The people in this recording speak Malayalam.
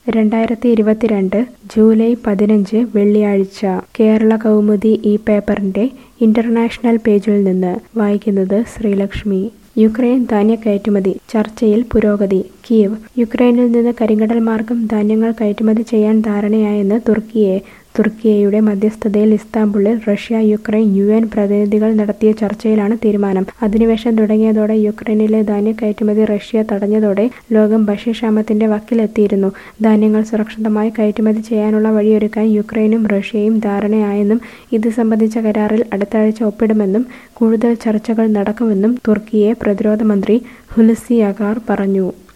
രണ്ടായിരത്തി ഇരുപത്തിരണ്ട് ജൂലൈ പതിനഞ്ച് വെള്ളിയാഴ്ച കേരള കൗമുദി ഈ പേപ്പറിന്റെ ഇന്റർനാഷണൽ പേജിൽ നിന്ന് വായിക്കുന്നത് ശ്രീലക്ഷ്മി യുക്രൈൻ ധാന്യ കയറ്റുമതി ചർച്ചയിൽ പുരോഗതി കീവ് യുക്രൈനിൽ നിന്ന് കരിങ്കടൽ മാർഗം ധാന്യങ്ങൾ കയറ്റുമതി ചെയ്യാൻ ധാരണയായെന്ന് തുർക്കിയെ തുർക്കിയയുടെ മധ്യസ്ഥതയിൽ ഇസ്താംബുളിൽ റഷ്യ യുക്രൈൻ യു എൻ പ്രതിനിധികൾ നടത്തിയ ചർച്ചയിലാണ് തീരുമാനം അധിനിവേശം തുടങ്ങിയതോടെ യുക്രൈനിലെ ധാന്യ കയറ്റുമതി റഷ്യ തടഞ്ഞതോടെ ലോകം ഭക്ഷ്യക്ഷാമത്തിന്റെ വക്കിലെത്തിയിരുന്നു ധാന്യങ്ങൾ സുരക്ഷിതമായി കയറ്റുമതി ചെയ്യാനുള്ള വഴിയൊരുക്കാൻ യുക്രൈനും റഷ്യയും ധാരണയായെന്നും ഇത് സംബന്ധിച്ച കരാറിൽ അടുത്താഴ്ച ഒപ്പിടുമെന്നും കൂടുതൽ ചർച്ചകൾ നടക്കുമെന്നും തുർക്കിയെ പ്രതിരോധ മന്ത്രി ഹുലുസി അഗാർ പറഞ്ഞു